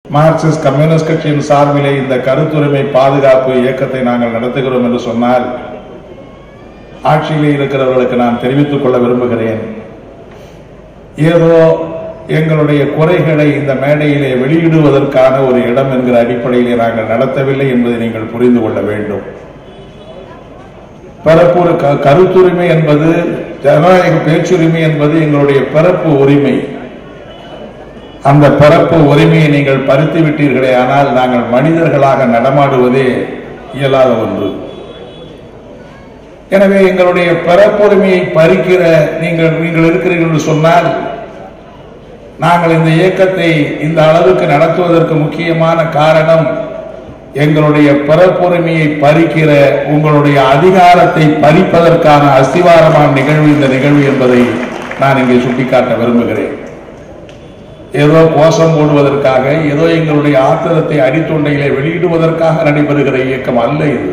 Marxist communist கட்சியின் சார்பிலே இந்த கருத்துரிமை பாதுகாப்பு இயக்கத்தை நாங்கள் நடத்துகிறோம் என்று சொன்னால் ஆட்சியிலே இருக்கிறவர்களுக்கு நான் தெரிவித்துக் கொள்ள விரும்புகிறேன் ஏதோ எங்களுடைய குறைகளை இந்த மேடையிலே வெளியிடுவதற்கான ஒரு இடம் என்கிற அடிப்படையிலே நாங்கள் நடத்தவில்லை என்பதை நீங்கள் புரிந்து கொள்ள வேண்டும் பிறப்பு க- கருத்துரிமை என்பது ஜனநாயக பேச்சுரிமை என்பது எங்களுடைய பிறப்பு உரிமை அந்த பிறப்பு உரிமையை நீங்கள் பறித்து விட்டீர்களே ஆனால் நாங்கள் மனிதர்களாக நடமாடுவதே இயலாத ஒன்று எனவே எங்களுடைய பிறப்புரிமையை பறிக்கிற நீங்கள் நீங்கள் இருக்கிறீர்கள் என்று சொன்னால் நாங்கள் இந்த இயக்கத்தை இந்த அளவுக்கு நடத்துவதற்கு முக்கியமான காரணம் எங்களுடைய பிறப்புரிமையை பறிக்கிற உங்களுடைய அதிகாரத்தை பறிப்பதற்கான அஸ்திவாரமான நிகழ்வு இந்த நிகழ்வு என்பதை நான் இங்கே சுட்டிக்காட்ட விரும்புகிறேன் ஏதோ கோஷம் போடுவதற்காக ஏதோ எங்களுடைய ஆத்திரத்தை அடித்தொண்டையிலே வெளியிடுவதற்காக நடைபெறுகிற இயக்கம் அல்ல இது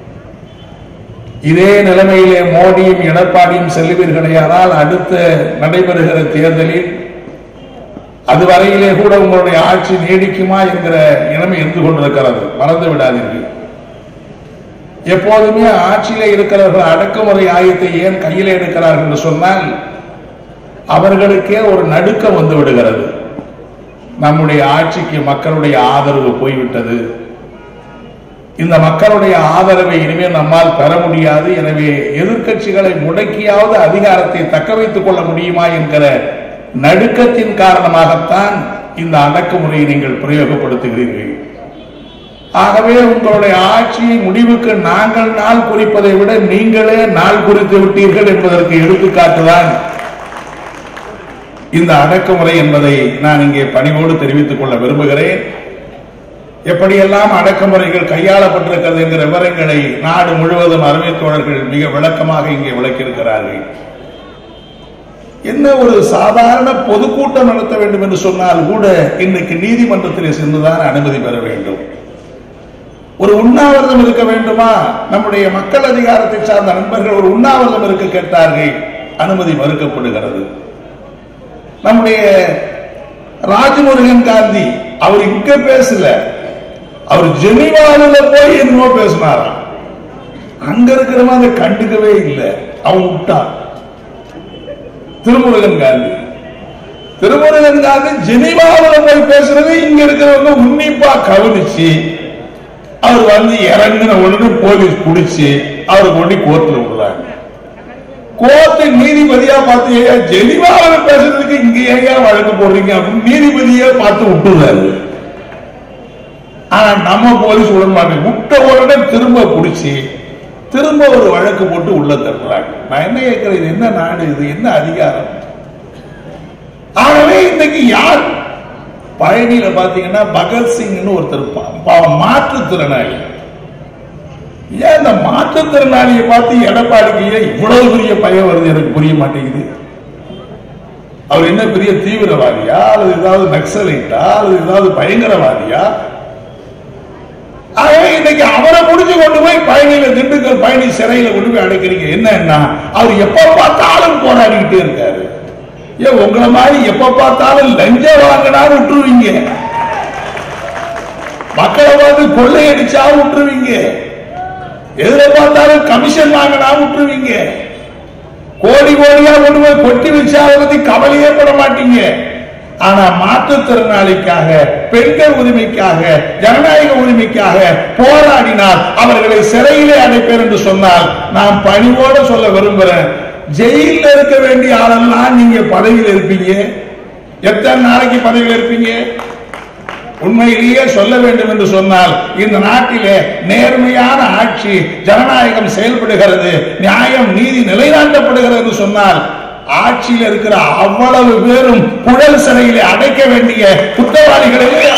இதே நிலைமையிலே மோடியும் எடப்பாடியும் செல்லுவீர்களே ஆனால் அடுத்த நடைபெறுகிற தேர்தலில் அதுவரையிலே கூட உங்களுடைய ஆட்சி நீடிக்குமா என்கிற நிலைமை இருந்து கொண்டிருக்கிறது மறந்து விடாதீர்கள் எப்போதுமே ஆட்சியிலே இருக்கிறவர்கள் அடக்குமுறை ஆயத்தை ஏன் கையிலே எடுக்கிறார்கள் என்று சொன்னால் அவர்களுக்கே ஒரு நடுக்கம் வந்து விடுகிறது நம்முடைய ஆட்சிக்கு மக்களுடைய ஆதரவு போய்விட்டது இந்த மக்களுடைய ஆதரவை இனிமேல் நம்மால் பெற முடியாது எனவே எதிர்க்கட்சிகளை முடக்கியாவது அதிகாரத்தை தக்க வைத்துக் கொள்ள முடியுமா என்கிற நடுக்கத்தின் காரணமாகத்தான் இந்த அடக்குமுறையை நீங்கள் பிரயோகப்படுத்துகிறீர்கள் ஆகவே உங்களுடைய ஆட்சியை முடிவுக்கு நாங்கள் நாள் குறிப்பதை விட நீங்களே நாள் குறித்து விட்டீர்கள் என்பதற்கு எடுத்துக்காட்டுதான் இந்த அடக்குமுறை என்பதை நான் இங்கே பணிவோடு தெரிவித்துக் கொள்ள விரும்புகிறேன் எப்படியெல்லாம் அடக்குமுறைகள் கையாளப்பட்டிருக்கிறது என்கிற விவரங்களை நாடு முழுவதும் அருமை தோழர்கள் மிக விளக்கமாக இங்கே விளக்கியிருக்கிறார்கள் என்ன ஒரு சாதாரண பொதுக்கூட்டம் நடத்த வேண்டும் என்று சொன்னால் கூட இன்னைக்கு நீதிமன்றத்தில் சென்றுதான் அனுமதி பெற வேண்டும் ஒரு உண்ணாவிரதம் இருக்க வேண்டுமா நம்முடைய மக்கள் அதிகாரத்தை சார்ந்த நண்பர்கள் ஒரு உண்ணாவிரதம் இருக்க கேட்டார்கள் அனுமதி மறுக்கப்படுகிறது நம்முடைய ராஜமுருகன் காந்தி அவர் இங்க பேசல அவர் ஜெனிவாவில் போய் என்னமோ பேசினாராம் அங்க இருக்கிறவன் அதை கண்டுக்கவே இல்லை அவன் விட்டான் திருமுருகன் காந்தி திருமுருகன் காந்தி ஜெனிவாவில் போய் பேசுறது இங்க இருக்கிறவங்க உன்னிப்பா கவனிச்சு அவர் வந்து இறங்கின உடனே போலீஸ் பிடிச்சு அவரை கொண்டு கோர்ட்ல விடுறாங்க கோர்ட்டு நீதிபதியா பார்த்து ஏயா ஜெனிவாவில் பேசுறதுக்கு இங்க ஏயா வழக்கு போடுறீங்க அப்படின்னு நீதிபதியே பார்த்து விட்டுறாரு ஆனா நம்ம போலீஸ் விட மாட்டேன் விட்ட உடனே திரும்ப பிடிச்சி திரும்ப ஒரு வழக்கு போட்டு உள்ள தட்டுறாங்க நான் என்ன கேட்கிறேன் இது என்ன நாடு இது என்ன அதிகாரம் ஆகவே இன்னைக்கு யார் பழனியில பாத்தீங்கன்னா பகத்சிங்னு ஒருத்தர் பா- பாவம் மாற்றுத்திறனாளி ஏன் இந்த மாற்றுத்திறனாளியை பார்த்து எடப்பாடிக்கு ஏன் இவ்வளவு பெரிய பயம் வருது எனக்கு புரிய மாட்டேங்குது அவர் என்ன பெரிய தீவிரவாதியா அல்லது ஏதாவது நக்சலைட்டா அல்லது ஏதாவது பயங்கரவாதியா ஆகவே இன்னைக்கு அவரை முடிச்சு கொண்டு போய் பயணியில திண்டுக்கல் பயணி சிறையில கொண்டு போய் அடைக்கிறீங்க என்னன்னா அவர் எப்ப பார்த்தாலும் போராடிக்கிட்டே இருக்காரு ஏன் உங்களை மாதிரி எப்ப பார்த்தாலும் லஞ்சம் வாங்கினா விட்டுருவீங்க மக்களை பார்த்து கொள்ளையடிச்சா விட்டுருவீங்க எதுல பார்த்தாலும் கமிஷன் வாங்கினா விட்டுருவீங்க கோடி கோடியா கொண்டு போய் கொட்டி வச்சா அதை பத்தி கவலையே பட மாட்டீங்க ஆனா மாற்றுத்திறனாளிக்காக பெண்கள் உரிமைக்காக ஜனநாயக உரிமைக்காக போராடினால் அவர்களை சிறையிலே அடைப்பேன் என்று சொன்னால் நான் பணிவோடு சொல்ல விரும்புறேன் ஜெயில இருக்க வேண்டிய ஆளெல்லாம் நீங்க பதவியில் இருப்பீங்க எத்தனை நாளைக்கு பதவியில் இருப்பீங்க உண்மையிலேயே சொல்ல வேண்டும் என்று சொன்னால் இந்த நாட்டிலே நேர்மையான ஆட்சி ஜனநாயகம் செயல்படுகிறது நியாயம் நீதி நிலைநாட்டப்படுகிறது என்று சொன்னால் ஆட்சியில் இருக்கிற அவ்வளவு பேரும் புழல் சிறையிலே அடைக்க வேண்டிய குற்றவாளிகள் இல்லையா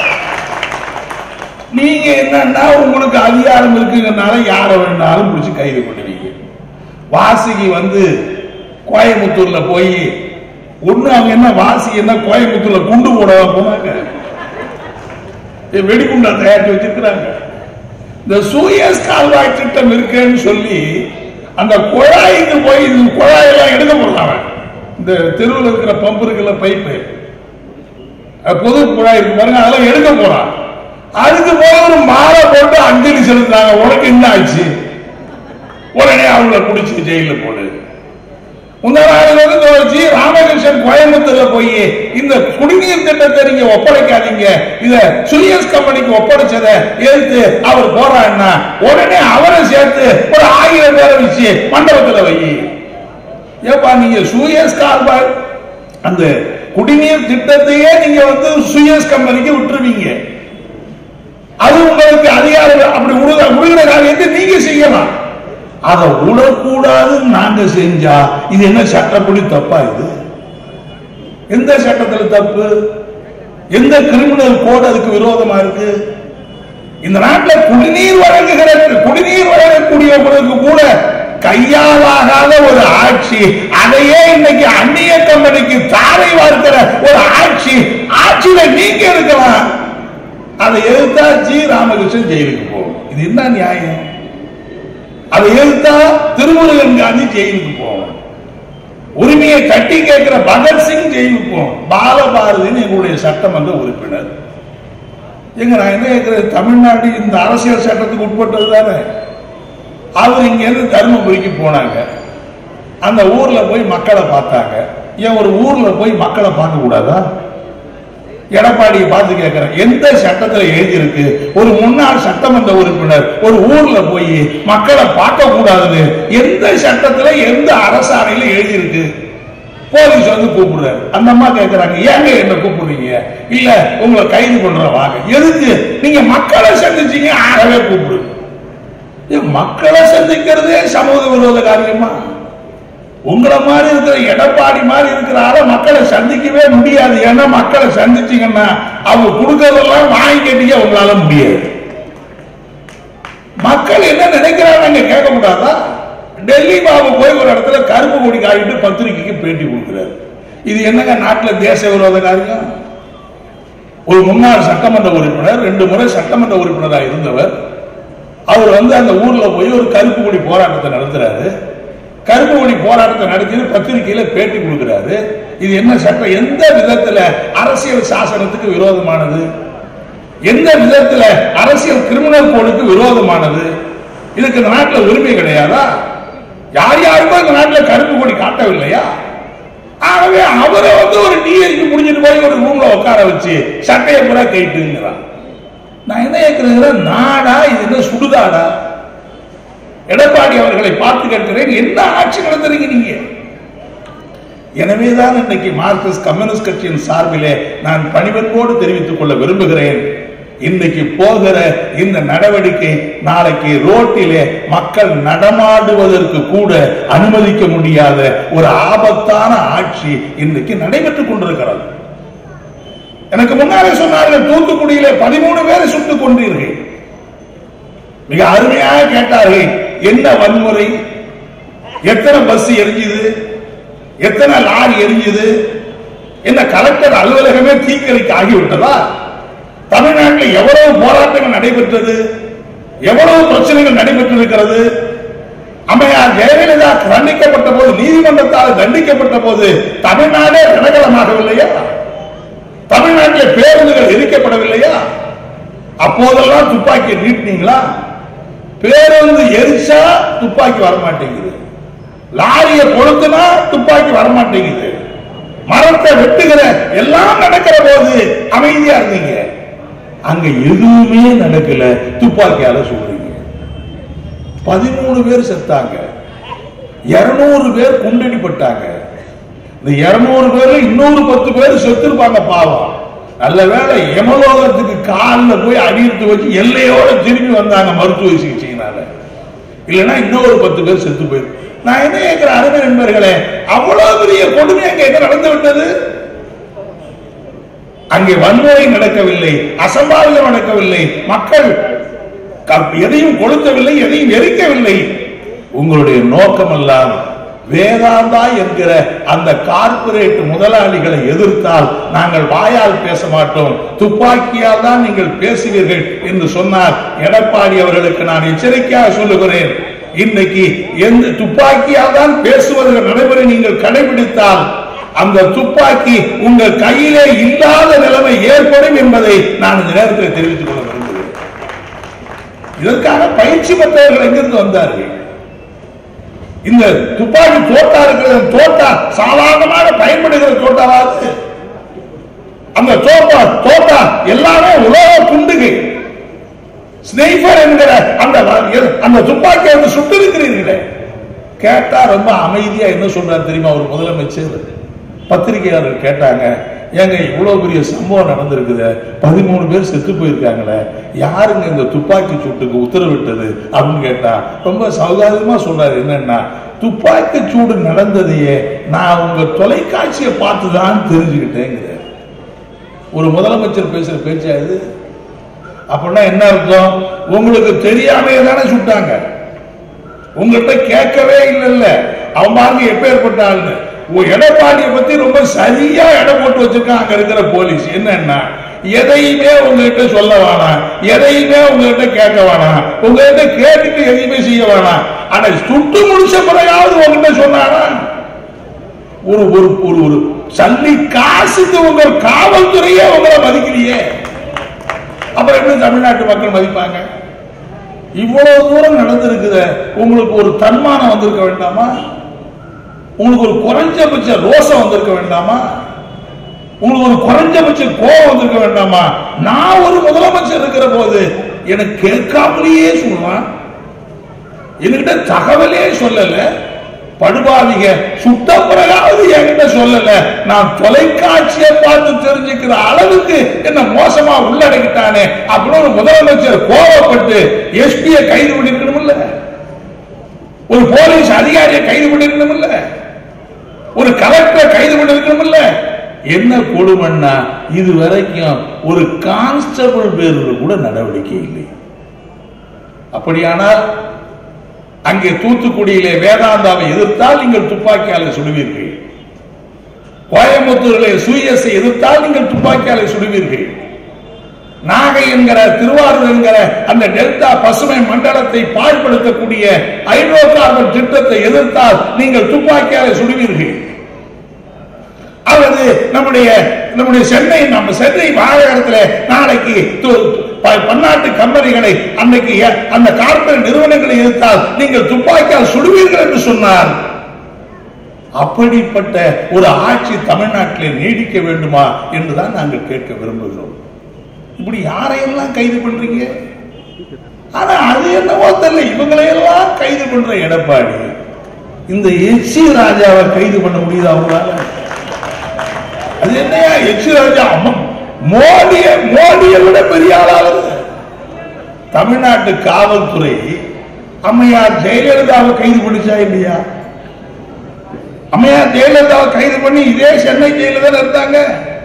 நீங்க என்னன்னா உங்களுக்கு அதிகாரம் இருக்குங்கிறனால யாரை வேணாலும் பிடிச்சு கைது பண்ணுவீங்க வாசுகி வந்து கோயம்புத்தூர்ல போய் ஒண்ணு அவங்க என்ன வாசி என்ன கோயம்புத்தூர்ல குண்டு போடவா போனாங்க இது வெடிகுண்டா தயாரித்து வச்சிருக்கிறாங்க இந்த சூயஸ் கால்வாய் திட்டம் இருக்குன்னு சொல்லி அந்த குழாய்க்கு போய் இந்த குழாயெல்லாம் எடுக்க போடுறாங்க இந்த தெருவில் இருக்கிற பம்பு இருக்குல்ல பைப்பு அஹ் பொது குழா இருக்கு பாருங்க அதெல்லாம் எடுக்க போறான் அதுக்கு போல ஒரு மாலை போட்டு அஞ்சலி செலுத்துறாங்க உனக்கு என்ன ஆச்சு உடனே அவங்கள பிடிச்சி ஜெயில போடு முந்தநாளிலிருந்து வச்சு ராமகிருஷ்ணன் கோயம்புத்தூர்ல போய் இந்த குடிநீர் திட்டத்தை நீங்க ஒப்படைக்காதீங்க இத சுயஸ் கம்பெனிக்கு ஒப்படைச்சதை எதிர்த்து அவர் போறாருன்னா உடனே அவரை சேர்த்து ஒரு ஆயிரம் பேரை வச்சு மண்டபத்துல வை ஏப்பா நீங்க சுயஸ் கார்பாய் அந்த குடிநீர் திட்டத்தையே நீங்க வந்து சுயஸ் கம்பெனிக்கு விட்டுருவீங்க அது உங்களுக்கு அதிகாரம் அப்படி உடுகிற உடுகிற காரியத்தை நீங்க செய்யலாம் அதை உடக்கூடாதுன்னு நாங்க செஞ்சா இது என்ன சட்டப்படி தப்பா இது எந்த சட்டத்துல தப்பு எந்த கிரிமினல் கோட் அதுக்கு விரோதமா இருக்கு இந்த நாட்டில் குடிநீர் வழங்குகிற குடிநீர் வழங்கக்கூடியவர்களுக்கு கூட கையாலாகாத ஒரு ஆட்சி அதையே இன்னைக்கு அந்நிய கம்பெனிக்கு தாரை வார்க்கிற ஒரு ஆட்சி ஆட்சியில நீங்க இருக்கலாம் அதை எதிர்த்தா ஜி ராமகிருஷ்ணன் ஜெயிலுக்கு போகும் இது என்ன நியாயம் அதை எதிர்த்தா திருமுருகன் காந்தி ஜெயிலுக்கு போகும் உரிமையை கட்டி கேட்கிற பகத்சிங் ஜெயிலுக்கு போகும் பாலபாரதின்னு எங்களுடைய சட்டமன்ற உறுப்பினர் எங்க நான் என்ன கேட்கிறேன் தமிழ்நாடு இந்த அரசியல் சட்டத்துக்கு உட்பட்டது தானே அவர் இங்க இருந்து தருமபுரிக்கு போனாங்க அந்த ஊர்ல போய் மக்களை பார்த்தாங்க ஏன் ஒரு ஊர்ல போய் மக்களை பார்க்க கூடாதா எடப்பாடியை பார்த்து கேட்கிறேன் எந்த சட்டத்துல எழுதி இருக்கு ஒரு முன்னாள் சட்டமன்ற உறுப்பினர் ஒரு ஊர்ல போய் மக்களை பார்க்க கூடாதுன்னு எந்த சட்டத்துல எந்த அரசாணையில எழுதி இருக்கு போலீஸ் வந்து கூப்பிடுறாரு அந்த அம்மா கேட்கறாங்க ஏங்க என்ன கூப்பிடுறீங்க இல்ல உங்களை கைது பண்ற வாங்க எதுக்கு நீங்க மக்களை சந்திச்சீங்க ஆகவே கூப்பிடு ஏன் மக்களை சந்திக்கிறதே சமூக விரோத காரியமா உங்களை மாதிரி இருக்கிற எடப்பாடி மாதிரி இருக்கிற ஆள மக்களை சந்திக்கவே முடியாது ஏன்னா மக்களை சந்திச்சீங்கன்னா அவங்க கொடுக்கறதெல்லாம் வாங்கி கேட்டீங்க உங்களால முடியாது மக்கள் என்ன நினைக்கிறாங்க கேட்க கூடாதா டெல்லி பாபு போய் ஒரு இடத்துல கருப்பு கொடி காட்டிட்டு பத்திரிகைக்கு பேட்டி கொடுக்கிறாரு இது என்னங்க நாட்டுல தேச விரோத காரியம் ஒரு முன்னாள் சட்டமன்ற உறுப்பினர் ரெண்டு முறை சட்டமன்ற உறுப்பினராக இருந்தவர் அவர் வந்து அந்த ஊர்ல போய் ஒரு கருப்பு கொடி போராட்டத்தை நடத்துறாரு கருப்பு கொடி போராட்டத்தை நடத்தி பத்திரிகையில பேட்டி கொடுக்கிறாரு இது என்ன சட்டம் எந்த விதத்துல அரசியல் சாசனத்துக்கு விரோதமானது எந்த விதத்துல அரசியல் கிரிமினல் கோடுக்கு விரோதமானது இதுக்கு இந்த நாட்டில் உரிமை கிடையாதா யார் யாருக்கும் இந்த நாட்டில் கருப்பு கொடி காட்டவில்லையா ஆகவே அவரை வந்து ஒரு டிஎஸ்பி முடிஞ்சிட்டு போய் ஒரு ரூம்ல உட்கார வச்சு சட்டையை பூரா கைட்டுங்கிறான் நான் என்ன கேட்கிறேன் நாடா இது என்ன சுடுதாடா எடப்பாடி அவர்களை பார்த்து கேட்கிறேன் என்ன ஆட்சி நடத்துறீங்க நீங்க எனவேதான் இன்னைக்கு மார்க்சிஸ்ட் கம்யூனிஸ்ட் கட்சியின் சார்பிலே நான் பணிவன்போடு தெரிவித்துக் கொள்ள விரும்புகிறேன் இன்னைக்கு போகிற இந்த நடவடிக்கை நாளைக்கு ரோட்டிலே மக்கள் நடமாடுவதற்கு கூட அனுமதிக்க முடியாத ஒரு ஆபத்தான ஆட்சி இன்னைக்கு நடைபெற்றுக் கொண்டிருக்கிறது எனக்கு முன்னாலே சொன்னார்கள் தூத்துக்குடியிலே பதிமூணு பேரை சுட்டுக் கொண்டீர்கள் மிக அருமையாக கேட்டார்கள் என்ன வன்முறை எத்தனை பஸ் எரிஞ்சுது எத்தனை லாரி எரிஞ்சுது என்ன கலெக்டர் அலுவலகமே தீக்கிரைக்கு ஆகிவிட்டதா தமிழ்நாட்டில் எவ்வளவு போராட்டங்கள் நடைபெற்றது எவ்வளவு பிரச்சனைகள் நடைபெற்றிருக்கிறது அம்மையார் ஜெயலலிதா தண்டிக்கப்பட்ட போது நீதிமன்றத்தால் தண்டிக்கப்பட்ட போது தமிழ்நாடே ரணகலமாகவில்லையா தமிழ்நாட்டில் பேருந்துகள் எரிக்கப்படவில்லையா அப்போதெல்லாம் துப்பாக்கி நீட்டினீங்களா பேருந்து எரிச்சா துப்பாக்கி வரமாட்டேங்குது லாரிய கொளுத்துனா துப்பாக்கி வரமாட்டேங்குது மரத்தை வெட்டுகிற எல்லாம் நடக்கிற போது அமைதியா இருந்தீங்க அங்க எதுவுமே நடக்கல துப்பாக்கியால சொல்றீங்க பதிமூணு பேர் செத்தாங்க இருநூறு பேர் குண்டடிப்பட்டாங்க இந்த இருநூறு பேர்ல இன்னொரு பத்து பேர் செத்துருப்பாங்க பாவம் நல்ல வேளை யமலோகத்துக்கு காலில் போய் அடியெடுத்து வச்சு எல்லையோட திரும்பி வந்தாங்க மருத்துவ சிகிச்சையினால இல்லைன்னா இன்னொரு பத்து பேர் செத்து போயிரு நான் என்ன கேட்கிற அருமை நண்பர்களே அவ்வளவு பெரிய கொடுமை அங்க என்ன நடந்து விட்டது அங்கே வன்முறை நடக்கவில்லை அசம்பாவிதம் நடக்கவில்லை மக்கள் க- எதையும் கொளுத்தவில்லை எதையும் எரிக்கவில்லை உங்களுடைய நோக்கம் எல்லாம் வேதாந்தா என்கிற அந்த கார்ப்பரேட் முதலாளிகளை எதிர்த்தால் நாங்கள் வாயால் பேச மாட்டோம் துப்பாக்கியால் தான் நீங்கள் பேசுவீர்கள் என்று சொன்னார் எடப்பாடி அவர்களுக்கு நான் எச்சரிக்கையாக சொல்லுகிறேன் இன்னைக்கு எந்த துப்பாக்கியால் தான் பேசுவதற்கு நடைமுறை நீங்கள் கடைபிடித்தால் அந்த துப்பாக்கி உங்கள் கையிலே இல்லாத நிலைமை ஏற்படும் என்பதை நான் இந்த நேரத்தில் தெரிவித்துக் கொள்ள விரும்புகிறேன் இதற்காக பயிற்சி பெற்றவர்கள் எங்கிருந்து வந்தார்கள் இந்த துப்பாக்கி தோட்டா இருக்கிறது தோட்டா சாதாரணமாக பயன்படுகிற தோட்டாவாது அந்த தோட்டா தோட்டா எல்லாமே உலக குண்டுகை ஸ்னைஃபர் என்கிற அந்த அந்த துப்பாக்கி வந்து சுட்டு இருக்கிறீர்களே கேட்டா ரொம்ப அமைதியா என்ன சொல்றாரு தெரியுமா ஒரு முதலமைச்சர் பத்திரிகையாளர் கேட்டாங்க ஏங்க இவ்வளவு பெரிய சம்பவம் நடந்திருக்குது பதிமூணு பேர் செத்து போயிருக்காங்களே யாருங்க இந்த துப்பாக்கி சூட்டுக்கு உத்தரவிட்டது அப்படின்னு கேட்டா ரொம்ப சௌகாரியமா சொல்றாரு என்னன்னா துப்பாக்கி சூடு நடந்ததையே நான் உங்க தொலைக்காட்சியை பார்த்துதான் தெரிஞ்சுக்கிட்டேங்கிறார் ஒரு முதலமைச்சர் பேசுற பேச்சா இது அப்படின்னா என்ன அர்த்தம் உங்களுக்கு தெரியாமே தானே சுட்டாங்க உங்கள்கிட்ட கேட்கவே இல்லைல்ல அவன் பாருங்க எப்பேற்பட்ட ஆளுன்னு எடப்பாடியை பத்தி ரொம்ப சரியா இடம் போட்டு வச்சிருக்கான் அங்க இருக்கிற போலீஸ் என்னன்னா எதையுமே உங்ககிட்ட சொல்ல வேணாம் எதையுமே உங்ககிட்ட கேட்க வேணாம் உங்ககிட்ட கேட்டுட்டு எதையுமே செய்ய வேணாம் ஆனா சுட்டு முடிச்ச பிறகாவது உங்ககிட்ட சொன்னானா ஒரு ஒரு ஒரு ஒரு சல்லி காசுக்கு உங்க காவல்துறையே உங்களை மதிக்கலையே அப்புறம் எப்படி தமிழ்நாட்டு மக்கள் மதிப்பாங்க இவ்வளவு தூரம் நடந்திருக்குது உங்களுக்கு ஒரு தன்மானம் வந்திருக்க வேண்டாமா உங்களுக்கு ஒரு குறைஞ்சபட்ச ரோசம் வந்திருக்க வேண்டாமா உங்களுக்கு ஒரு குறைஞ்சபட்ச கோபம் வந்திருக்க வேண்டாமா நான் ஒரு முதலமைச்சர் இருக்கிற போது எனக்கு கேட்காமலேயே சொல்லுவான் என்கிட்ட தகவலே சொல்லல படுபாவிக சுட்ட பிறகாவது என்கிட்ட சொல்லல நான் தொலைக்காட்சியை பார்த்து தெரிஞ்சுக்கிற அளவுக்கு என்ன மோசமா உள்ளடக்கிட்டானே அப்படின்னு ஒரு முதலமைச்சர் கோபப்பட்டு எஸ்பியை கைது பண்ணிருக்கணும்ல ஒரு போலீஸ் அதிகாரியை கைது பண்ணிருக்கணும்ல ஒரு கலெக்டர் கைது பண்ணிருக்கணும்ல என்ன கொடுமன்னா இது வரைக்கும் ஒரு கான்ஸ்டபிள் பேரில் கூட நடவடிக்கை இல்லை அப்படியானால் அங்கே தூத்துக்குடியிலே வேதாந்தாவை எதிர்த்தால் நீங்கள் துப்பாக்கியாலை சுடுவீர்கள் கோயம்புத்தூரிலே சூயஸை எதிர்த்தால் நீங்கள் துப்பாக்கியாலை சுடுவீர்கள் நாகை என்கிற திருவாரூர் என்கிற அந்த டெல்டா பசுமை மண்டலத்தை பாழ்படுத்தக்கூடிய ஹைட்ரோ கார்பன் திட்டத்தை எதிர்த்தால் நீங்கள் துப்பாக்கியாலை சுடுவீர்கள் அல்லது நம்முடைய நம்முடைய சென்னை நம்ம சென்னை மாநகரத்தில் நாளைக்கு பன்னாட்டு கம்பெனிகளை அன்னைக்கு அந்த கார்பரேட் நிறுவனங்களை எதிர்த்தால் நீங்கள் துப்பாக்கியால் சுடுவீர்கள் என்று சொன்னார் அப்படிப்பட்ட ஒரு ஆட்சி தமிழ்நாட்டிலே நீடிக்க வேண்டுமா என்றுதான் நாங்கள் கேட்க விரும்புகிறோம் இப்படி யாரையெல்லாம் கைது பண்றீங்க ஆனா அது என்னவோ தெரியல இவங்களையெல்லாம் கைது பண்ற எடப்பாடி இந்த எச்சி ராஜாவை கைது பண்ண முடியுதா அவங்களால அது என்னையா எச்சி ராஜா மோடிய மோடியை விட பெரிய ஆளாவது தமிழ்நாட்டு காவல்துறை அம்மையார் ஜெயலலிதாவை கைது பண்ணிச்சா இல்லையா அம்மையார் ஜெயலலிதாவை கைது பண்ணி இதே சென்னை ஜெயில தானே இருந்தாங்க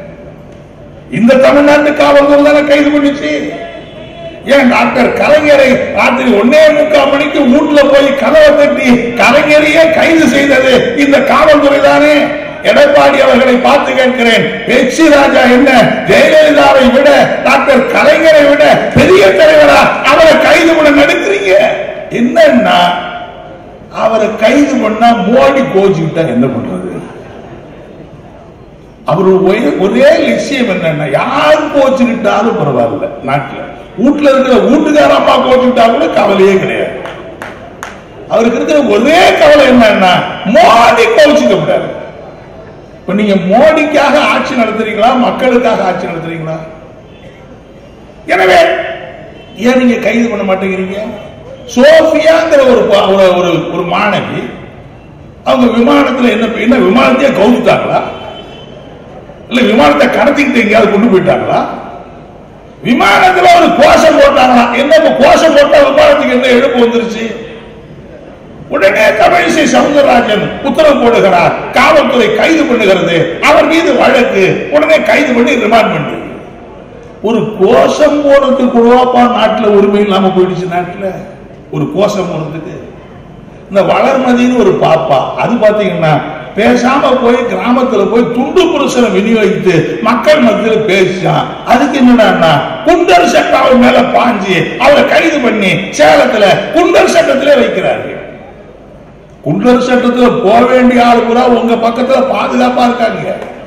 இந்த தமிழ்நாட்டு காவல்துறை தானே கைது பண்ணிச்சு ஏன் டாக்டர் கலைஞரை ராத்திரி ஒன்னே முக்கால் மணிக்கு வீட்டுல போய் கதவை தட்டி கலைஞரையே கைது செய்தது இந்த காவல்துறை தானே எடப்பாடி அவர்களை பார்த்து கேட்கிறேன் எச்சி ராஜா என்ன ஜெயலலிதாவை விட டாக்டர் கலைஞரை விட பெரிய தலைவரா அவரை கைது பண்ண நடக்கிறீங்க என்னன்னா அவரை கைது பண்ணா மோடி கோச்சுக்கிட்டா என்ன பண்றது அவர் ஒரே லட்சியம் என்னன்னா யார் கோச்சுக்கிட்டாலும் பரவாயில்ல நாட்டில் வீட்டுல இருக்கிற வீட்டுக்கார அம்மா கோச்சுக்கிட்டா கூட கவலையே கிடையாது அவருக்கு இருக்கிற ஒரே கவலை என்னன்னா மோடி கோச்சுக்க கூடாது இப்ப நீங்க மோடிக்காக ஆட்சி நடத்துறீங்களா மக்களுக்காக ஆட்சி நடத்துறீங்களா எனவே ஏன் நீங்க கைது பண்ண மாட்டேங்கிறீங்க சோஃபியாங்கிற ஒரு ஒரு ஒரு மாணவி அவங்க விமானத்துல என்ன என்ன விமானத்தையே கவுத்துட்டாங்களா இல்ல விமானத்தை கடத்திக்கிட்டு எங்கேயாவது கொண்டு போயிட்டாங்களா விமானத்துல ஒரு கோஷம் போட்டாங்களா என்ன கோஷம் போட்டா விமானத்துக்கு என்ன எழுப்பு வந்துருச்சு உடனே தமிழிசை சவுந்தரராஜன் உத்தரவு போடுகிறார் காவல்துறை கைது பண்ணுகிறது அவர் மீது வழக்கு உடனே கைது பண்ணி ரிமாண்ட் பண்றது ஒரு கோஷம் போடுறதுக்கு கூடவாப்பா நாட்டில் உரிமை இல்லாம போயிடுச்சு நாட்டில் ஒரு கோஷம் போடுறதுக்கு இந்த வளர்மதின்னு ஒரு பாப்பா அது பாத்தீங்கன்னா பேசாம போய் கிராமத்துல போய் துண்டு புருஷனை விநியோகித்து மக்கள் மத்தியில் பேசிச்சான் அதுக்கு என்னடா குண்டர் சட்டம் அவர் மேல பாஞ்சு அவரை கைது பண்ணி சேலத்துல குண்டர் சட்டத்திலே வைக்கிறார்கள் குண்டர் சட்டத்துல போக வேண்டிய ஆள் பூரா உங்க பக்கத்துல பாதுகாப்பா இருக்காங்க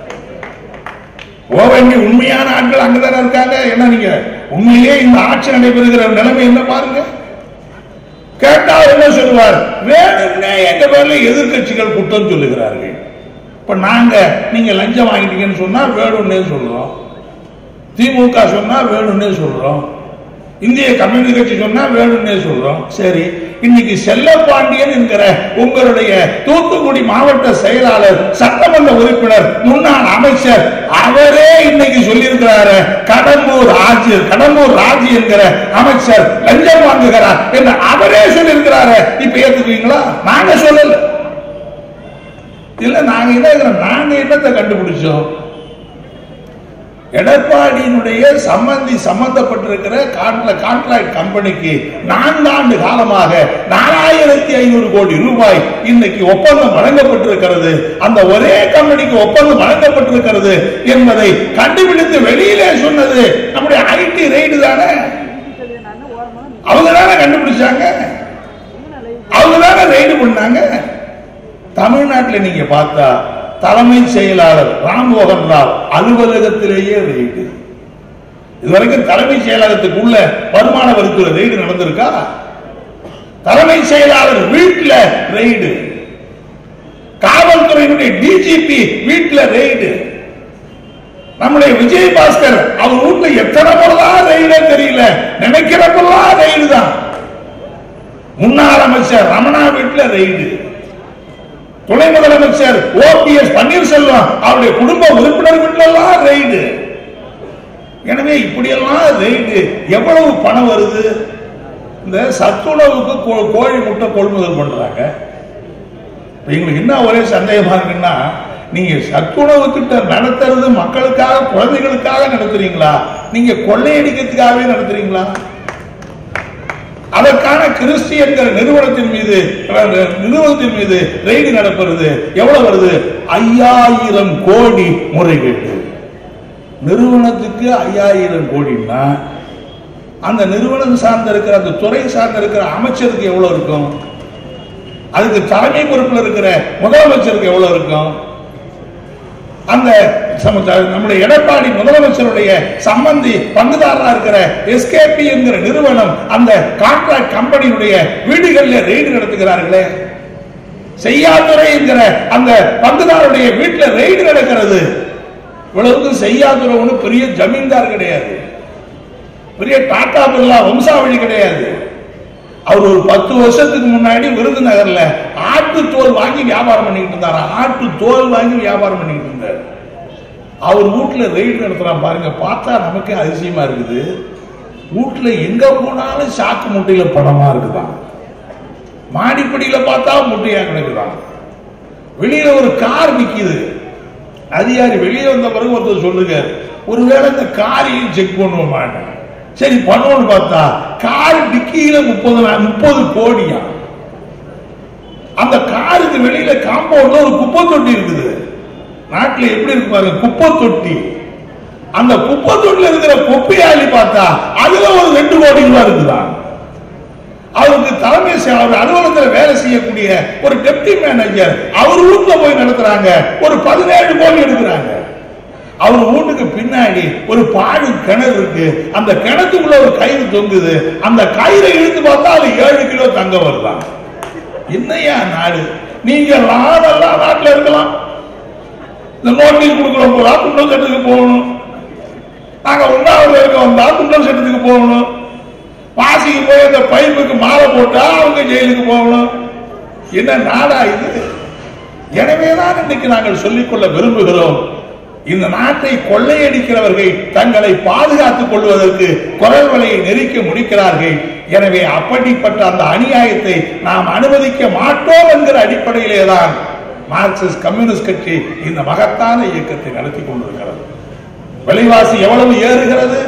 போக வேண்டிய உண்மையான ஆட்கள் அங்கதானே இருக்காங்க என்ன நீங்க உண்மையிலேயே இந்த ஆட்சி நடைபெறுகிற நிலைமை என்ன பாருங்க கேட்டா அவர் என்ன சொல்லுவார் வேணும்னே எங்க பேர்ல எதிர்க்கட்சிகள் குற்றம் சொல்லுகிறார்கள் இப்ப நாங்க நீங்க லஞ்சம் வாங்கிட்டீங்கன்னு சொன்னா வேணும்னே சொல்றோம் திமுக சொன்னா வேணும்னே சொல்றோம் இந்திய கம்யூனிஸ்ட் கட்சி சொன்னா வேணும்னே சொல்றோம் சரி இன்னைக்கு செல்லப்பாண்டியன் என்கிற உங்களுடைய தூத்துக்குடி மாவட்ட செயலாளர் சட்டமன்ற உறுப்பினர் முன்னாள் அமைச்சர் அவரே இன்னைக்கு சொல்லியிருக்கிறாரு கடம்பூர் ஆட்சி கடம்பூர் ராஜி என்கிற அமைச்சர் லஞ்சம் வாங்குகிறார் என்று அவரே சொல்லியிருக்கிறாரு இப்ப ஏத்துக்குவீங்களா நாங்க சொல்லல இல்ல நாங்க என்ன நாங்க என்னத்தை கண்டுபிடிச்சோம் எடப்பாடியினுடைய சம்பந்தி சம்பந்தப்பட்டிருக்கிற கான்ட்ராக்ட் கம்பெனிக்கு நான்காண்டு காலமாக நாலாயிரத்தி ஐநூறு கோடி ரூபாய் இன்னைக்கு ஒப்பந்தம் வழங்கப்பட்டிருக்கிறது அந்த ஒரே கம்பெனிக்கு ஒப்பந்தம் வழங்கப்பட்டிருக்கிறது என்பதை கண்டுபிடித்து வெளியிலே சொன்னது நம்முடைய ஐடி ரைடு தானே அவங்க தானே கண்டுபிடிச்சாங்க அவங்க தானே ரைடு பண்ணாங்க தமிழ்நாட்டில் நீங்க பார்த்தா தலைமை செயலாளர் ராம்மோகன் ராவ் அலுவலகத்திலேயே ரெய்டு இதுவரைக்கும் தலைமை செயலகத்துக்குள்ள வருமான வரித்துறை ரெய்டு நடந்திருக்கா தலைமை செயலாளர் வீட்டுல ரெய்டு காவல்துறையினுடைய டிஜிபி வீட்டுல ரெய்டு நம்முடைய விஜயபாஸ்கர் அவர் வீட்டுல எத்தனை முறைதான் ரெய்டே தெரியல நினைக்கிறப்பெல்லாம் ரெய்டு தான் முன்னாள் அமைச்சர் ரமணா வீட்டுல ரெய்டு துணை முதலமைச்சர் ஓபிஎஸ் பன்னீர்செல்வம் அவருடைய குடும்ப உறுப்பினர் வீட்டிலெல்லாம் ரெய்டு எனவே இப்படியெல்லாம் ரெய்டு எவ்வளவு பணம் வருது இந்த சத்துணவுக்கு கோ- கோழி முட்டை கொள்முதல் பண்றாங்க இப்ப எங்களுக்கு என்ன ஒரே சந்தேகமா இருக்குன்னா நீங்க சத்துணவு திட்டம் நடத்துறது மக்களுக்காக குழந்தைகளுக்காக நடத்துறீங்களா நீங்க கொள்ளையடிக்கிறதுக்காகவே நடத்துறீங்களா அதற்கான கிறிஸ்டி என்கிற நிறுவனத்தின் மீது அஹ், நிறுவனத்தின் மீது ரெய்டு நடப்பது எவ்வளவு வருது ஐயாயிரம் கோடி முறைகேடு நிறுவனத்துக்கு ஐயாயிரம் கோடின்னா அந்த நிறுவனம் சார்ந்த இருக்கிற அந்த துறை சார்ந்த இருக்கிற அமைச்சருக்கு எவ்வளவு இருக்கும் அதுக்கு தலைமை பொறுப்பில் இருக்கிற முதலமைச்சருக்கு எவ்வளவு இருக்கும் அந்த சம- நம்முடைய எடப்பாடி முதலமைச்சருடைய சம்பந்தி பங்குதாரரா இருக்கிற எஸ்கேபி என்கிற நிறுவனம் அந்த கான்ட்ராக்ட் கம்பெனியுடைய வீடுகளில் ரெய்டு நடத்துகிறார்களே செய்யாதுறை என்கிற அந்த பங்குதாரருடைய வீட்டுல ரெய்டு நடக்கிறது இவ்வளவுக்கும் செய்யாதுறை ஒண்ணு பெரிய ஜமீன்தார் கிடையாது பெரிய டாடா பிர்லா வம்சாவளி கிடையாது அவர் ஒரு பத்து வருஷத்துக்கு முன்னாடி விருதுநகர்ல ஆட்டு தோல் வாங்கி வியாபாரம் பண்ணிட்டு இருந்தாரா ஆட்டு தோல் வாங்கி வியாபாரம் பண்ணிட்டு இருந்தார் அவர் வீட்டுல ரெய்டு நடத்துறான் பாருங்க பார்த்தா நமக்கே அதிசயமா இருக்குது வீட்டுல எங்க போனாலும் சாக்கு முட்டையில பணமா இருக்குதான் மாடிப்படியில பார்த்தா முட்டையா கிடக்குதான் வெளியில ஒரு கார் நிக்குது அதிகாரி வெளியே வந்த பிறகு ஒருத்தர் சொல்லுங்க ஒருவேளை இந்த காரையும் செக் பண்ணுவோம் சரி பண்ணுவோம்னு பார்த்தா கார் டிக்கியில முப்பது முப்பது கோடியா அந்த காருக்கு வெளியில காம்பவுண்ட்ல ஒரு குப்பை தொட்டி இருக்குது நாட்டுல எப்படி இருக்கு பாருங்க குப்பை தொட்டி அந்த குப்பை தொட்டில இருக்கிற குப்பையாளி பார்த்தா அதுல ஒரு ரெண்டு கோடி ரூபாய் இருக்குதான் அவருக்கு தலைமை செயலாளர் அலுவலகத்தில் வேலை செய்யக்கூடிய ஒரு டெப்டி மேனேஜர் அவர் வீட்டுல போய் நடத்துறாங்க ஒரு பதினேழு கோடி எடுக்கிறாங்க அவர் வீட்டுக்கு பின்னாடி ஒரு பாடு கிணறு இருக்கு அந்த கிணத்துக்குள்ள ஒரு கயிறு தொங்குது அந்த கயிறை இழுத்து பார்த்தா அது ஏழு கிலோ தங்க வருதான் என்னையா நாடு நீங்க நாடெல்லாம் நாட்டுல இருக்கலாம் இந்த நோட்டீஸ் கொடுக்குறோம் போதா குண்டம் சட்டத்துக்கு போகணும் நாங்க ஒன்றாவது இருக்க வந்தா குண்டம் சட்டத்துக்கு போகணும் பாசிக்கு போய் அந்த பைப்புக்கு மாலை போட்டா அவங்க ஜெயிலுக்கு போகணும் என்ன நாடா இது எனவேதான் இன்னைக்கு நாங்கள் சொல்லிக்கொள்ள விரும்புகிறோம் இந்த நாட்டை கொள்ளையடிக்கிறவர்கள் தங்களை பாதுகாத்துக் கொள்வதற்கு குரல் வலையை நெருக்கி முடிக்கிறார்கள் எனவே அப்படிப்பட்ட அந்த அநியாயத்தை நாம் அனுமதிக்க மாட்டோம் என்கிற அடிப்படையிலே தான் மார்க்சிஸ்ட் கம்யூனிஸ்ட் கட்சி இந்த மகத்தான இயக்கத்தை நடத்தி கொண்டிருக்கிறது விலைவாசி எவ்வளவு ஏறுகிறது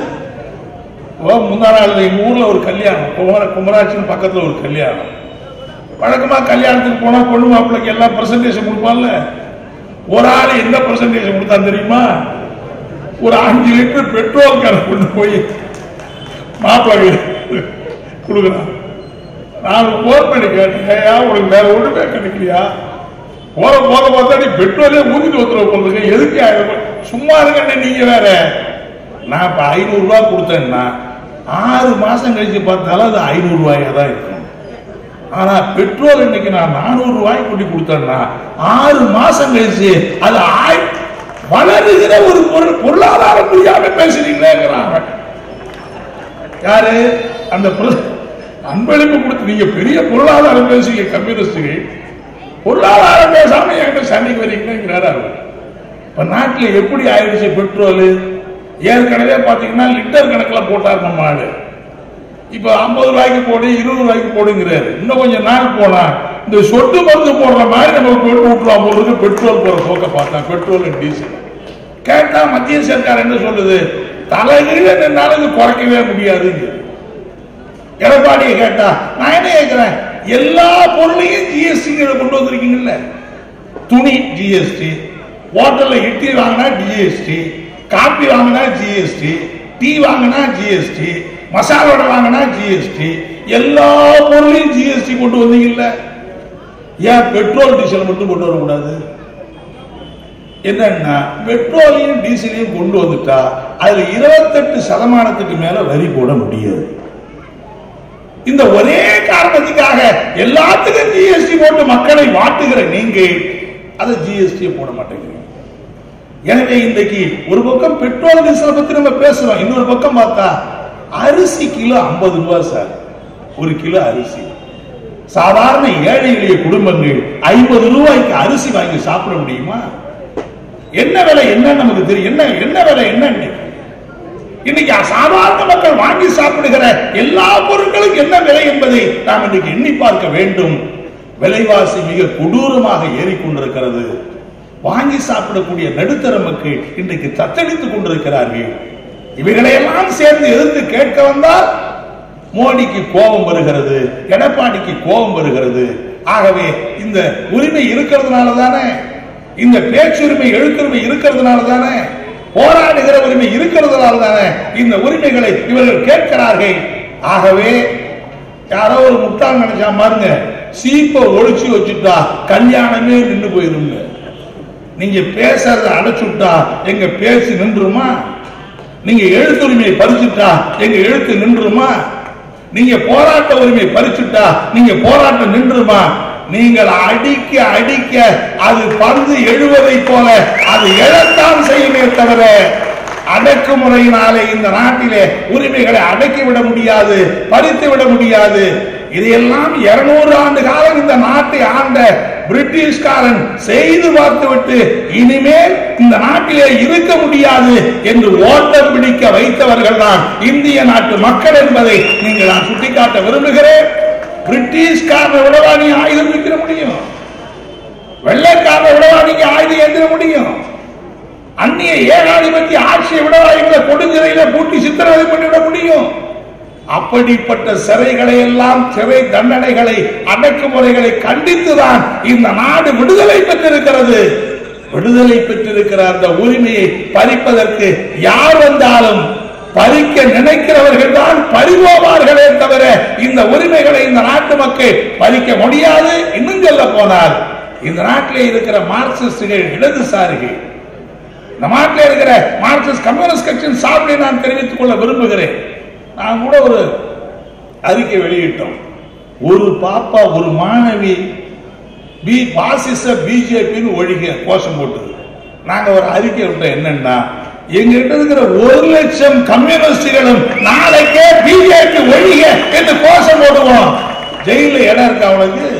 ஓ முந்தா நாள் எங்க ஊர்ல ஒரு கல்யாணம் குமர குமராட்சின்னு பக்கத்துல ஒரு கல்யாணம் வழக்கமா கல்யாணத்துக்கு போனா பொண்ணு மாப்பிள்ளைக்கு எல்லாம் பிரசன்டேஷன் கொடுப்பான்ல ஒரு ஆள் என்ன பிரசன்டேஷன் கொடுத்தான் தெரியுமா ஒரு அஞ்சு லிட்டர் பெட்ரோல் கேன கொண்டு போய் மாப்பிள்ளை கொடுக்குறான் நான் போன் பண்ணி கேட்டேன் "ஏய்யா, உனக்கு வேற ஒண்ணுமே கிடைக்கலையா போற போற பார்த்தா நீ பெட்ரோலே ஊத்திட்டு வந்துட போறது எதுக்கு ஆயிரம் ரூபாய்? சும்மா இருக்க நீங்க வேற நான் இப்ப ஐநூறு ரூபாய் கொடுத்தேன்னா ஆறு மாசம் கழிச்சு பார்த்தாலும் அது ஐநூறு ரூபாயா தான் இருக்கும் ஆனா பெட்ரோல் இன்னைக்கு நான் நானூறு ரூபாய்க்கு கொண்டு கொடுத்தேன்னா ஆறு மாசம் கழிச்சு அது ஆய் வளருகிற ஒரு பொருள் பொருளாதாரம் முடியாம பேசுறீங்களேங்கிறாங்க யாரு அந்த பொருள் அன்பளிப்பு கொடுத்து நீங்க பெரிய பொருளாதாரம் பேசுறீங்க கம்யூனிஸ்டுகள் பொருளாதாரம் பேசாம என்கிட்ட சண்டைக்கு வரீங்கிறாரு அவர் இப்ப நாட்டுல எப்படி ஆயிடுச்சு பெட்ரோல் ஏற்கனவே பாத்தீங்கன்னா லிட்டர் கணக்குல போட்டார் நம்ம ஆளு இப்ப ஐம்பது ரூபாய்க்கு போடு இருபது ரூபாய்க்கு போடுங்கிறாரு இன்னும் கொஞ்சம் நாள் போனா இந்த சொட்டு மருந்து போடுற மாதிரி நம்ம போட்டு விட்டுருவோம் போல இருக்கு பெட்ரோல் போற போக்க பார்த்தா பெட்ரோல் அண்ட் டீசல் கேட்டா மத்திய சர்க்கார் என்ன சொல்லுது தலைகீழ நின்னாலும் இது குறைக்கவே முடியாதுங்க எடப்பாடியை கேட்டா நான் என்ன கேட்கிறேன் எல்லா பொருளையும் ஜிஎஸ்டி கொண்டு வந்திருக்கீங்கல்ல துணி ஜிஎஸ்டி ஹோட்டல்ல இட்லி வாங்கினா ஜிஎஸ்டி காபி வாங்கினா ஜிஎஸ்டி டீ வாங்கினா ஜிஎஸ்டி மசாலா வடை வாங்கினா ஜிஎஸ்டி எல்லா பொருளையும் ஜிஎஸ்டி கொண்டு வந்தீங்கல்ல ஏன் பெட்ரோல் டீசல் மட்டும் கொண்டு வரக்கூடாது என்னன்னா பெட்ரோலையும் டீசலையும் கொண்டு வந்துட்டா அதுல இருபத்தெட்டு சதமானத்துக்கு மேல வரி போட முடியாது இந்த ஒரே காரணத்துக்காக எல்லாத்துக்கும் ஜிஎஸ்டி போட்டு மக்களை வாட்டுகிற நீங்க அதை ஜிஎஸ்டி போட மாட்டேங்கிறீங்க எனவே இன்றைக்கு ஒரு பக்கம் பெட்ரோல் டீசலை பத்தி நம்ம பேசுறோம் இன்னொரு பக்கம் பார்த்தா அரிசி கிலோ ஐம்பது ரூபாய் சார் ஒரு கிலோ அரிசி சாதாரண ஏழை எளிய குடும்பங்கள் ஐம்பது ரூபாய்க்கு அரிசி வாங்கி சாப்பிட முடியுமா என்ன விலை என்ன நமக்கு தெரியும் என்ன என்ன விலை என்ன இன்னைக்கு இன்னைக்கு சாதாரண மக்கள் வாங்கி சாப்பிடுகிற எல்லா பொருட்களுக்கும் என்ன விலை என்பதை நாம் இன்னைக்கு எண்ணி பார்க்க வேண்டும் விலைவாசி மிக கொடூரமாக ஏறிக்கொண்டிருக்கிறது வாங்கி சாப்பிடக்கூடிய நடுத்தர மக்கள் இன்றைக்கு தத்தளித்துக் கொண்டிருக்கிறார்கள் இவைகளையெல்லாம் சேர்ந்து எதிர்த்து கேட்க வந்தால் மோடிக்கு கோபம் வருகிறது எடப்பாடிக்கு கோபம் வருகிறது ஆகவே இந்த உரிமை இருக்கிறதுனால தானே இந்த பேச்சுரிமை எழுத்துரிமை இருக்கிறதுனால தானே போராடுகிற உரிமை இருக்கிறதுனால தானே இந்த உரிமைகளை இவர்கள் கேட்கிறார்கள் ஆகவே யாரோ ஒரு முட்டாள் நினைச்சா பாருங்க சீப்பை ஒழிச்சு வச்சுட்டா கல்யாணமே நின்று போயிருங்க நீங்க பேசுறத அடைச்சுட்டா எங்க பேச்சு நின்றுமா நீங்க எழுத்துரிமையை பறிச்சுட்டா எங்க எழுத்து நின்றுமா நீங்க போராட்ட உரிமை பறிச்சுட்டா நீங்க போராட்டம் நின்றுமா நீங்கள் அடிக்க அடிக்க அது பந்து எழுவதை போல அது எழத்தான் செய்யுமே தவிர அடக்குமுறையினாலே இந்த நாட்டிலே உரிமைகளை அடக்கி விட முடியாது பறித்து விட முடியாது இதையெல்லாம் இருநூறு ஆண்டு காலம் இந்த நாட்டை ஆண்ட பிரிட்டிஷ்காரன் செய்து பார்த்துவிட்டு இனிமேல் இந்த நாட்டிலே இருக்க முடியாது என்று ஓட்டம் பிடிக்க வைத்தவர்கள் தான் இந்திய நாட்டு மக்கள் என்பதை நீங்கள் நான் சுட்டிக்காட்ட விரும்புகிறேன் பிரிட்டிஷ்காரனை விடவா நீ ஆயுதம் விற்கிற முடியும் வெள்ளைக்காரனை விடவா நீங்க ஆயுதம் ஏந்திர முடியும் அந்நிய ஏகாதிபத்திய ஆட்சியை விடவா எங்களை கொடுஞ்சிறையில பூட்டி சித்திரவதை பண்ணிவிட முடியும் அப்படிப்பட்ட சிறைகளை எல்லாம் சிறை தண்டனைகளை அடக்குமுறைகளை கண்டித்துதான் இந்த நாடு விடுதலை பெற்றிருக்கிறது விடுதலை பெற்றிருக்கிற அந்த உரிமையை பறிப்பதற்கு யார் வந்தாலும் பறிக்க நினைக்கிறவர்கள் தான் பறிவோவார்களே தவிர இந்த உரிமைகளை இந்த நாட்டு மக்கள் பறிக்க முடியாது இன்னும் சொல்ல போனால் இந்த நாட்டிலே இருக்கிற மார்க்சிஸ்டுகள் இடதுசாரிகள் இந்த நாட்டில் இருக்கிற மார்க்சிஸ்ட் கம்யூனிஸ்ட் கட்சியின் சார்பை நான் தெரிவித்துக் கொள்ள விரும்புகிறேன் நான் கூட ஒரு அறிக்கை வெளியிட்டோம் ஒரு பாப்பா ஒரு மாணவி பி பாசிச பிஜேபின்னு ஒழிக கோஷம் போட்டது நாங்க ஒரு அறிக்கை விட்டோம் என்னன்னா எங்கிட்ட இருக்கிற ஒரு லட்சம் கம்யூனிஸ்டுகளும் நாளைக்கே பிஜேபி ஒழிக என்று கோஷம் போடுவோம் ஜெயில இடம் இருக்கு அவனுக்கு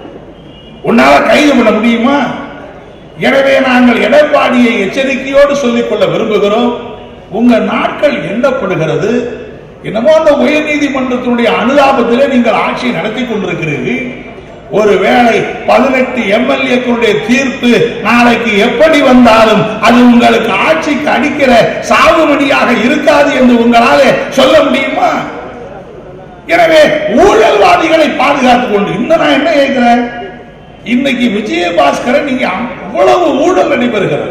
உன்னால கைது பண்ண முடியுமா எனவே நாங்கள் எடப்பாடியை எச்சரிக்கையோடு சொல்லிக் கொள்ள விரும்புகிறோம் உங்க நாட்கள் எண்ணப்படுகிறது என்னமோ அந்த உயர் நீதிமன்றத்தினுடைய அனுதாபத்திலே நீங்கள் ஆட்சியை நடத்தி கொண்டிருக்கிறீர்கள் ஒருவேளை பதினெட்டு எம்எல்ஏக்களுடைய தீர்ப்பு நாளைக்கு எப்படி வந்தாலும் அது உங்களுக்கு ஆட்சிக்கு அடிக்கிற சாகுமணியாக இருக்காது என்று உங்களால சொல்ல முடியுமா எனவே ஊழல்வாதிகளை பாதுகாத்துக் கொண்டு இன்னும் நான் என்ன கேட்கிறேன் இன்னைக்கு விஜயபாஸ்கரன் நீங்க அவ்வளவு ஊழல் நடைபெறுகிறது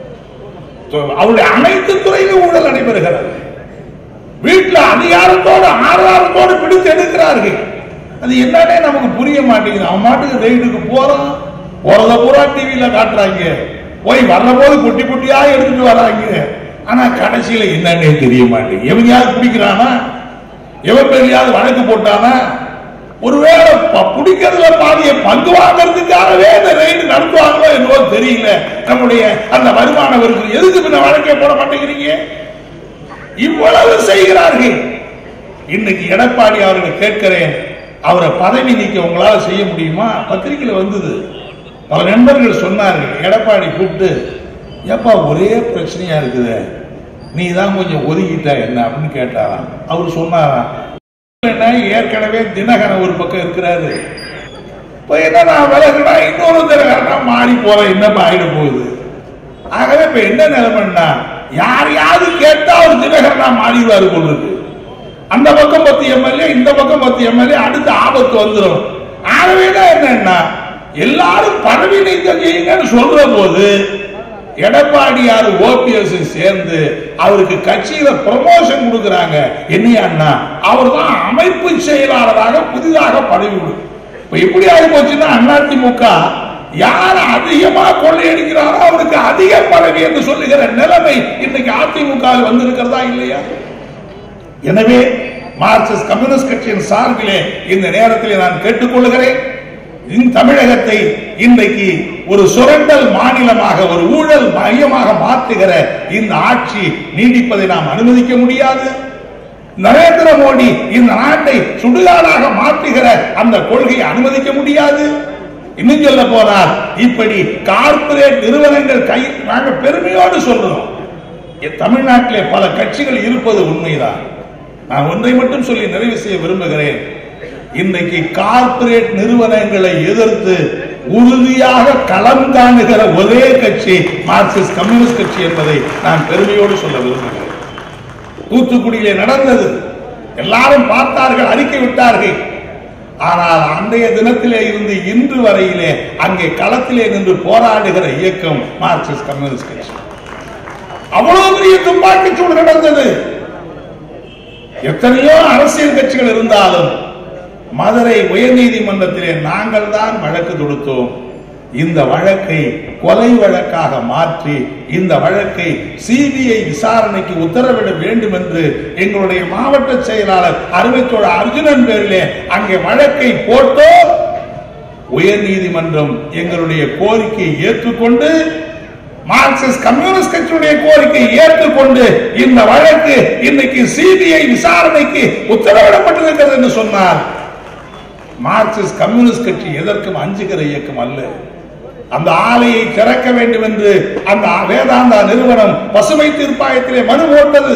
அவருடைய அனைத்து துறையிலும் ஊழல் நடைபெறுகிறது வீட்டில் அதிகாரத்தோடு ஆதாரத்தோடு பிடித்து எடுக்கிறார்கள் அது என்னன்னே நமக்கு புரிய மாட்டேங்குது அவன் மாட்டுக்கு ரைடுக்கு போறான் போறத பூரா டிவியில காட்டுறாங்க போய் வர்ற போது குட்டி குட்டியா எடுத்துட்டு வராங்க ஆனா கடைசியில என்னன்னே தெரிய மாட்டேங்குது எவனையாவது பிடிக்கிறானா எவன் பேர்லயாவது வழக்கு போட்டானா ஒருவேளை ப- பிடிக்கிறதுல பாதிய பங்கு வாங்குறதுக்காகவே இந்த ரைடு நடத்துவாங்களோ என்னவோ தெரியல நம்முடைய அந்த வருமானம் இருக்கு எதுக்கு பின்ன வழக்கே போட மாட்டேங்கிறீங்க இவ்வளவு செய்கிறார்கள் இன்னைக்கு எடப்பாடி அவர்கள் கேட்கிறேன் அவரை பதவி நீக்க உங்களால செய்ய முடியுமா பத்திரிகையில வந்தது பல நண்பர்கள் சொன்னார்கள் எடப்பாடி கூப்பிட்டு ஏப்பா ஒரே பிரச்சனையா இருக்குது நீ தான் கொஞ்சம் ஒதுக்கிட்டா என்ன அப்படின்னு கேட்டாராம் அவர் சொன்னாராம் என்ன ஏற்கனவே தினகரன் ஒரு பக்கம் இருக்கிறாரு இப்ப என்ன நான் விலகுனா இன்னொரு தினகரனா மாறி போறேன் என்னப்பா ஆயிட போகுது ஆகவே இப்ப என்ன நிலைமைன்னா யாரையாவது கேட்டா ஒரு தினகரனா மாறிடுவாரு போல இருக்கு அந்த பக்கம் பத்து எம்எல்ஏ இந்த பக்கம் பத்து எம்எல்ஏ அடுத்த ஆபத்து வந்துடும் ஆகவே தான் என்னன்னா எல்லாரும் பதவி நீக்கம் செய்யுங்கன்னு சொல்ற போது எடப்பாடியார் ஓபிஎஸ் சேர்ந்து அவருக்கு கட்சியில ப்ரமோஷன் கொடுக்கறாங்க என்னையான்னா அவர் தான் அமைப்பு செயலாளராக புதிதாக பதவி கொடு இப்ப எப்படி ஆகி போச்சுன்னா அதிமுக யார் அதிகமா கொள்ளையடிக்கிறாரோ அவருக்கு அதிக பதவி என்று சொல்லுகிற நிலைமை இன்னைக்கு அதிமுக வந்திருக்கிறதா இல்லையா எனவே மார்க்சிஸ்ட் கம்யூனிஸ்ட் கட்சியின் சார்பிலே இந்த நேரத்தில் நான் கேட்டுக்கொள்கிறேன் இந்த தமிழகத்தை இன்றைக்கு ஒரு சுரண்டல் மாநிலமாக ஒரு ஊழல் மையமாக மாற்றுகிற இந்த ஆட்சி நீடிப்பதை நாம் அனுமதிக்க முடியாது நரேந்திர மோடி இந்த நாட்டை சுடுகாடாக மாற்றுகிற அந்த கொள்கையை அனுமதிக்க முடியாது இன்னும் சொல்ல போனால் இப்படி கார்ப்பரேட் நிறுவனங்கள் கை நாங்க பெருமையோடு சொல்றோம் இ- தமிழ்நாட்டிலே பல கட்சிகள் இருப்பது உண்மைதான் நான் ஒன்றை மட்டும் சொல்லி நிறைவு செய்ய விரும்புகிறேன் இன்றைக்கு கார்ப்பரேட் நிறுவனங்களை எதிர்த்து உறுதியாக களம் காணுகிற ஒரே கட்சி மார்க்சிஸ்ட் கம்யூனிஸ்ட் கட்சி என்பதை நான் பெருமையோடு சொல்ல விரும்புகிறேன் தூத்துக்குடியிலே நடந்தது எல்லாரும் பார்த்தார்கள் அறிக்கை விட்டார்கள் ஆனால் அன்றைய தினத்திலே இருந்து இன்று வரையிலே அங்கே களத்திலே நின்று போராடுகிற இயக்கம் மார்க்சிஸ்ட் கம்யூனிஸ்ட் கட்சி அவ்வளவு பெரிய துப்பாக்கிச் சூடு நடந்தது எத்தனையோ அரசியல் கட்சிகள் இருந்தாலும் மதுரை உயர்நீதிமன்றத்திலே நாங்கள் தான் வழக்கு தொடுத்தோம் இந்த வழக்கை கொலை வழக்காக மாற்றி இந்த வழக்கை சிபிஐ விசாரணைக்கு உத்தரவிட வேண்டும் என்று எங்களுடைய மாவட்ட செயலாளர் அருமைத்தோட அர்ஜுனன் பேரிலே அங்கே வழக்கை போட்டோ உயர் நீதிமன்றம் எங்களுடைய கோரிக்கையை ஏற்றுக்கொண்டு மார்க்சிஸ்ட் கம்யூனிஸ்ட் கட்சியுடைய கோரிக்கையை ஏற்றுக்கொண்டு இந்த வழக்கு இன்னைக்கு சிபிஐ விசாரணைக்கு உத்தரவிடப்பட்டிருக்கிறது என்று சொன்னார் மார்க்சிஸ்ட் கம்யூனிஸ்ட் கட்சி எதற்கும் அஞ்சுகிற இயக்கம் அல்ல அந்த ஆலையை திறக்க வேண்டும் என்று அந்த வேதாந்தா நிறுவனம் பசுமை தீர்ப்பாயத்திலே மனு போட்டது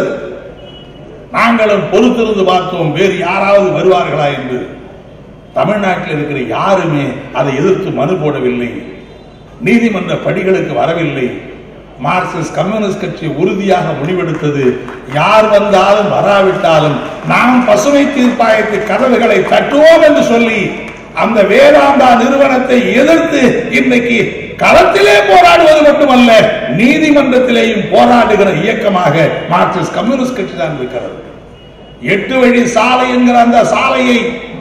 நாங்களும் பொறுத்திருந்து பார்த்தோம் வேறு யாராவது வருவார்களா என்று தமிழ்நாட்டில் இருக்கிற யாருமே அதை எதிர்த்து மனு போடவில்லை நீதிமன்ற படிகளுக்கு வரவில்லை மார்க்சிஸ்ட் கம்யூனிஸ்ட் கட்சி உறுதியாக முடிவெடுத்தது யார் வந்தாலும் வராவிட்டாலும் நாம் பசுமை தீர்ப்பாயத்து கதவுகளை தட்டுவோம் என்று சொல்லி அந்த வேதாந்தா நிறுவனத்தை எதிர்த்து இன்னைக்கு களத்திலே போராடுவது மட்டுமல்ல நீதிமன்றத்திலேயும் போராடுகிற இயக்கமாக மார்க்சிஸ்ட் கம்யூனிஸ்ட் கட்சி தான் இருக்கிறது எட்டு வழி சாலை என்கிற அந்த சாலையை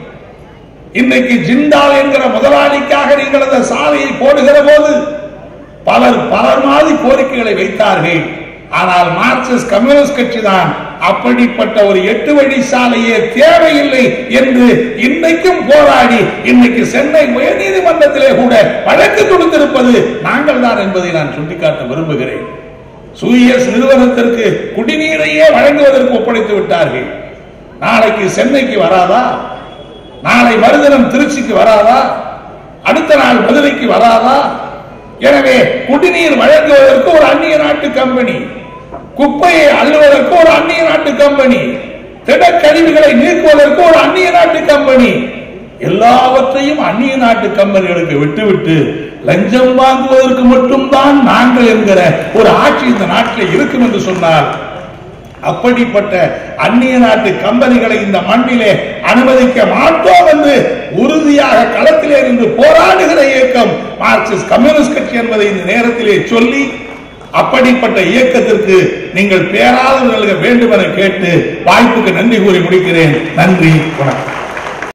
இன்னைக்கு ஜிண்டால் என்கிற முதலாளிக்காக நீங்கள் அந்த சாலையை போடுகிற போது பலர் பலர் மாதிரி கோரிக்கைகளை வைத்தார்கள் ஆனால் மார்க்சிஸ்ட் கம்யூனிஸ்ட் கட்சி தான் அப்படிப்பட்ட ஒரு எட்டு வழி சாலையே தேவையில்லை என்று இன்னைக்கும் போராடி இன்னைக்கு சென்னை உயர்நீதிமன்றத்திலே கூட வழக்கு தொடுத்திருப்பது நாங்கள் தான் என்பதை நான் சுட்டிக்காட்ட விரும்புகிறேன் சூயஸ் நிறுவனத்திற்கு குடிநீரையே வழங்குவதற்கு ஒப்படைத்து விட்டார்கள் நாளைக்கு சென்னைக்கு வராதா நாளை மறுதினம் திருச்சிக்கு வராதா அடுத்த நாள் மதுரைக்கு வராதா எனவே குடிநீர் வழங்குவதற்கு ஒரு அந்நிய நாட்டு கம்பெனி குப்பையை அள்ளுவதற்கு ஒரு அந்நிய நாட்டு கம்பெனி திடக்கழிவுகளை நீக்குவதற்கு ஒரு அந்நிய நாட்டு கம்பெனி எல்லாவற்றையும் அந்நிய நாட்டு கம்பெனிகளுக்கு விட்டுவிட்டு லஞ்சம் வாங்குவதற்கு மட்டும்தான் நாங்கள் என்கிற ஒரு ஆட்சி இந்த நாட்டில் இருக்கும் என்று சொன்னால் அப்படிப்பட்ட அந்நிய நாட்டு கம்பெனிகளை இந்த மண்ணிலே அனுமதிக்க மாட்டோம் என்று உறுதியாக களத்திலே இருந்து போராடுகிற இயக்கம் மார்க்சிஸ்ட் கம்யூனிஸ்ட் கட்சி என்பதை இந்த நேரத்திலே சொல்லி அப்படிப்பட்ட இயக்கத்திற்கு நீங்கள் பேராதரவு நல்க வேண்டும் என கேட்டு வாய்ப்புக்கு நன்றி கூறி முடிக்கிறேன் நன்றி வணக்கம்